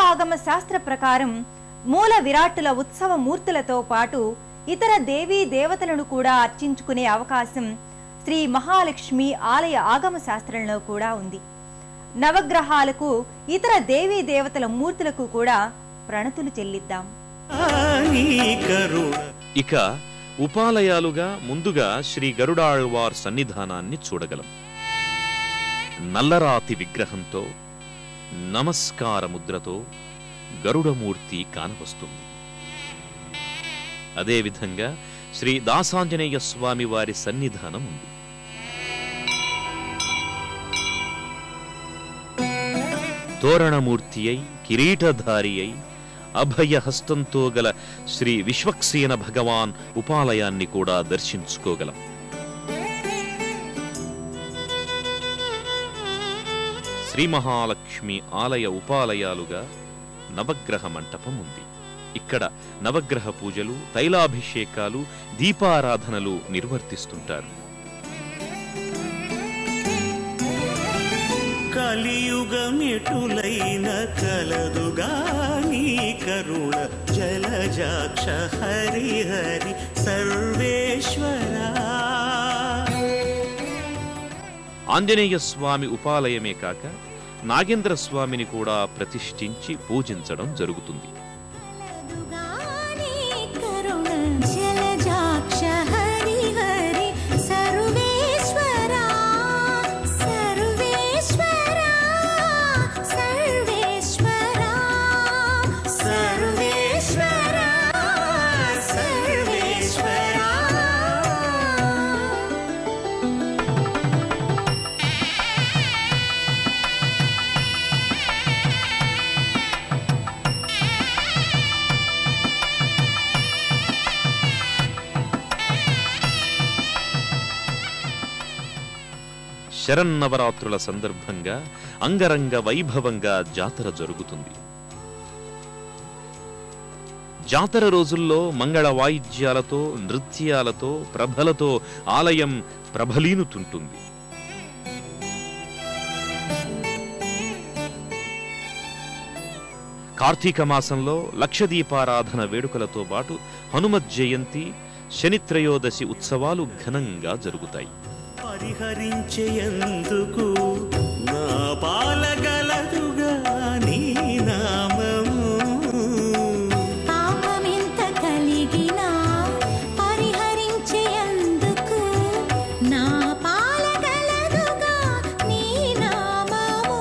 ఆగమ శాస్త్ర ప్రకారం మూల విరాట్టుల ఉత్సవ మూర్తులతో పాటు ఇతర దేవీ దేవతలను కూడా అర్చించుకునే అవకాశం శ్రీ మహాలక్ష్మి ఆలయ ఆగమ శాస్త్రంలో కూడా ఉంది నవగ్రహాలకు ఇతర దేవీ దేవతల మూర్తులకు కూడా ప్రణతులు చెల్లిద్దాం నీ కరుణ ఇక ఉపాలయాలుగా ముందుగా శ్రీ గరుడాళ్వార్ సన్నిధానాన్ని చూడగలం నల్లరాతి విగ్రహంతో నమస్కార ముద్రతో గరుడమూర్తి కానవస్తుంది అదేవిధంగా శ్రీ దాసాంజనేయ స్వామి వారి సన్నిధానం ఉంది తోరణమూర్తి అయి కిరీటధారి అయి అభయహస్తంతో గల శ్రీ విశ్వక్సేన భగవాన్ ఉపాలయాన్ని కూడా దర్శించుకోగలం శ్రీ మహాలక్ష్మి ఆలయ ఉపాలయాలుగా నవగ్రహ మంటపం ఉంది ఇక్కడ నవగ్రహ పూజలు తైలాభిషేకాలు దీపారాధనలు నిర్వర్తిస్తుంటారు కలియుగమెటులైన కలదుగా నీ కరుణ జలజాక్ష హరి హరి సర్వేశ్వరా ఆంజనేయ స్వామి ఉపాలయమే కాక నాగేంద్ర స్వామిని కూడా ప్రతిష్ఠించి పూజించడం జరుగుతుంది దుగాని కరుణ జలజాక్ష హరి హరి సర్వేశ్వరా సర్వేశ్వరా సర్వేశ్వరా సర్వేశ్వరా సర్వేశ్వరా శరన్నవరాత్రుల సందర్భంగా అంగరంగ వైభవంగా జాతర జరుగుతుంది జాతర రోజుల్లో మంగళ వాయిద్యాలతో నృత్యాలతో ప్రభలతో ఆలయం ప్రభలీనుతుంటుంది కార్తీక మాసంలో లక్షదీపారాధన వేడుకలతో పాటు హనుమత్ జయంతి శనిత్రయోదశి ఉత్సవాలు ఘనంగా జరుగుతాయి పరిహరించేందుకు నా పాలగలదుగా నీ నామము పాపమెంత కలిగినా పరిహరించేందుకు నా పాలగలదుగా నీ నామము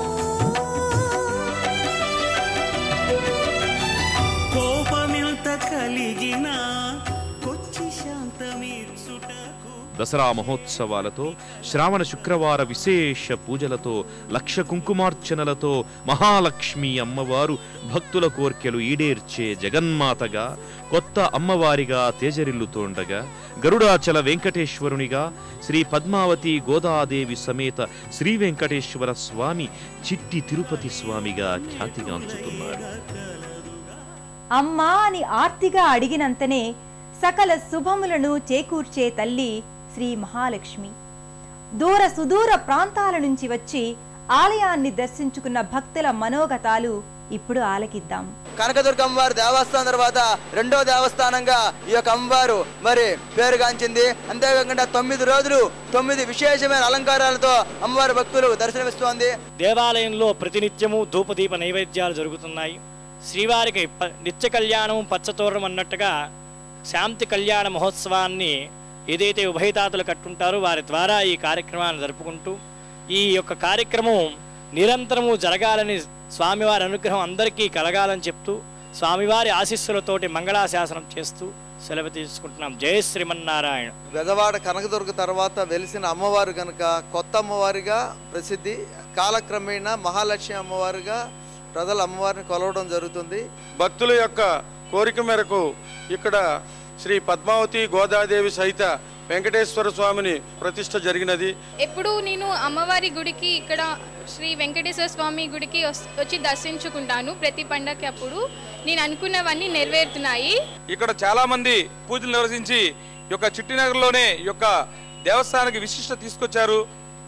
కోపమింత కలిగినా కొచ్చి శాంతమీర్చుటకు దసరా మహోత్సవాలతో శ్రావణ శుక్రవార విశేష పూజలతో లక్ష కుంకుమార్చనలతో మహాలక్ష్మి అమ్మవారు భక్తుల కోర్కెలు ఈడేర్చే జగన్మాతగా కొత్త అమ్మవారిగా తేజరిల్లుతోండగా గరుడాచల వెంకటేశ్వరునిగా శ్రీ పద్మావతి గోదాదేవి సమేత శ్రీ వెంకటేశ్వర స్వామి చిట్టి తిరుపతి స్వామిగా ఖ్యాతిగాంచుతున్నారు అమ్మా అని ఆర్తిగా అడిగినంతనే సకల శుభములను చేకూర్చే తల్లి శ్రీ మహాలక్ష్మి దూర సుదూర ప్రాంతాల నుంచి వచ్చి ఆలయాన్ని దర్శించుకున్న భక్తుల మనోగతాలు ఇప్పుడు ఆలకిద్దాం కనకదుర్గ అమ్మవారి దేవస్థానం తర్వాత రెండో దేవస్థానంగా ఈ యొక్క అమ్మవారు మరి పేరుగాంచింది అంతేకాకుండా తొమ్మిది రోజులు తొమ్మిది విశేషమైన అలంకారాలతో అమ్మవారి భక్తులు దర్శనమిస్తోంది దేవాలయంలో ప్రతినిత్యము ధూపదీప నైవేద్యాలు జరుగుతున్నాయి శ్రీవారికి ప- నిత్య కళ్యాణం పచ్చతోరణం అన్నట్టుగా శాంతి కళ్యాణ మహోత్సవాన్ని ఏదైతే ఉభయతాతలు కట్టుంటారో వారి ద్వారా ఈ కార్యక్రమాన్ని జరుపుకుంటూ ఈ యొక్క కార్యక్రమం నిరంతరము జరగాలని స్వామివారి అనుగ్రహం అందరికీ కలగాలని చెప్తూ స్వామివారి ఆశీస్సులతోటి మంగళాశాసనం చేస్తూ సెలవు తీసుకుంటున్నాం జయ శ్రీమన్నారాయణ బెజవాడ కనకదుర్గ తర్వాత వెలిసిన అమ్మవారు గనుక కొత్త అమ్మవారిగా ప్రసిద్ధి కాలక్రమేణా మహాలక్ష్మి అమ్మవారిగా ప్రజలు అమ్మవారిని కొలవడం జరుగుతుంది భక్తుల యొక్క కోరిక మేరకు ఇక్కడ శ్రీ పద్మావతి గోదాదేవి సహిత వెంకటేశ్వర స్వామిని ప్రతిష్ట జరిగినది ఎప్పుడు నేను అమ్మవారి గుడికి ఇక్కడ శ్రీ వెంకటేశ్వర స్వామి గుడికి వస్- వచ్చి దర్శించుకుంటాను ప్రతి పండగకి అప్పుడు నేను అనుకున్నవన్నీ నెరవేరుతున్నాయి ఇక్కడ చాలా మంది పూజలు నిర్వహించి ఈ యొక్క చిట్టినగర్లోనే ఈ యొక్క దేవస్థానానికి విశిష్ట తీసుకొచ్చారు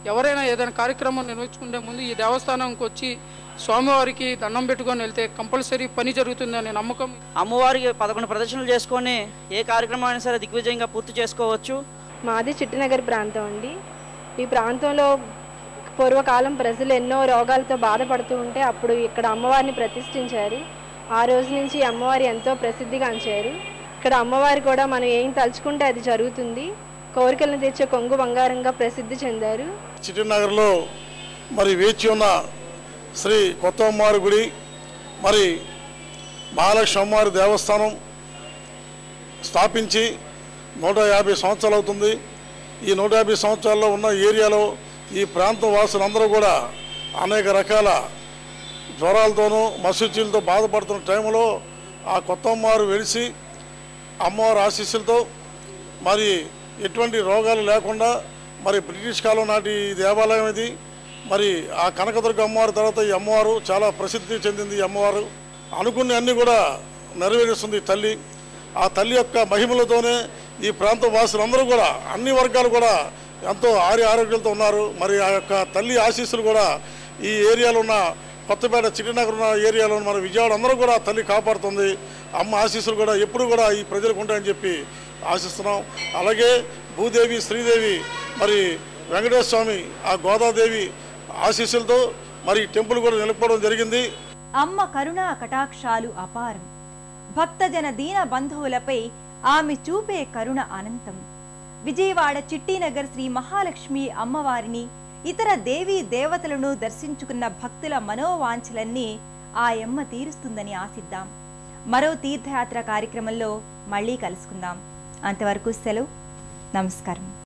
ఎవరైనా ఏదైనా కార్యక్రమం నిర్వహించుకునే ముందు ఈ దేవస్థానంకి వచ్చి స్వామివారికి దండం పెట్టుకొని వెళ్తే కంపల్సరీ పని జరుగుతుందనే నమ్మకం అమ్మవారికి పదకొండు ప్రదర్శనలు చేసుకొని ఏ కార్యక్రమం అయినా సరే దిగ్విజయంగా పూర్తి చేసుకోవచ్చు మాది చిట్టినగర్ ప్రాంతం అండి ఈ ప్రాంతంలో పూర్వకాలం ప్రజలు ఎన్నో రోగాలతో బాధపడుతూ ఉంటే అప్పుడు ఇక్కడ అమ్మవారిని ప్రతిష్ఠించారు ఆ రోజు నుంచి ఈ అమ్మవారి ఎంతో ప్రసిద్ధిగాంచారు ఇక్కడ అమ్మవారి కూడా మనం ఏం తలుచుకుంటే అది జరుగుతుంది కోరికలను తెచ్చే కొంగు బంగారంగా ప్రసిద్ధి చెందారు చిట్టినగర్లో మరి వేచి ఉన్న శ్రీ కొత్త అమ్మవారి గుడి మరి మహాలక్ష్మి అమ్మవారి దేవస్థానం స్థాపించి నూట యాభై సంవత్సరాలు అవుతుంది ఈ నూట యాభై సంవత్సరాల్లో ఉన్న ఏరియాలో ఈ ప్రాంతం వాసులందరూ కూడా అనేక రకాల జ్వరాలతోనూ మసూచీలతో బాధపడుతున్న టైంలో ఆ కొత్త అమ్మవారు వెలిసి అమ్మవారి ఆశీస్సులతో మరి ఎటువంటి రోగాలు లేకుండా మరి బ్రిటిష్ కాలం నాటి ఈ దేవాలయం ఇది మరి ఆ కనకదుర్గ అమ్మవారి తర్వాత ఈ అమ్మవారు చాలా ప్రసిద్ధి చెందింది ఈ అమ్మవారు అనుకున్న అన్ని కూడా నెరవేరుస్తుంది ఈ తల్లి ఆ తల్లి యొక్క మహిమలతోనే ఈ ప్రాంత వాసులందరూ కూడా అన్ని వర్గాలు కూడా ఎంతో ఆరి ఆరోగ్యాలతో ఉన్నారు మరి ఆ యొక్క తల్లి ఆశీస్సులు కూడా ఈ ఏరియాలో ఉన్న కొత్తపేట చిటినగర్ ఉన్న ఏరియాలో ఉన్న మన విజయవాడ అందరూ కూడా తల్లి కాపాడుతుంది అమ్మ ఆశీస్సులు కూడా ఎప్పుడు కూడా ఈ ప్రజలకు ఉంటాయని చెప్పి ఆశిస్తున్నాం అలాగే భూదేవి శ్రీదేవి మరి వెంకటేశ్వర స్వామి ఆ గోదాదేవి ఆశీస్సులతో మరి ఈ టెంపుల్ కూడా నిలుపుకోవడం జరిగింది అమ్మ కరుణా కటాక్షాలు అపారం భక్తజన దీన బంధువులపై ఆమె చూపే కరుణ అనంతం విజయవాడ చిట్టినగర్ శ్రీ మహాలక్ష్మి అమ్మవారిని ఇతర దేవీ దేవతలను దర్శించుకున్న భక్తుల మనోవాంఛలన్నీ ఆ యమ్మ తీరుస్తుందని ఆశిద్దాం మరో తీర్థయాత్ర కార్యక్రమంలో మళ్ళీ కలుసుకుందాం అంతవరకు సెలవు నమస్కారం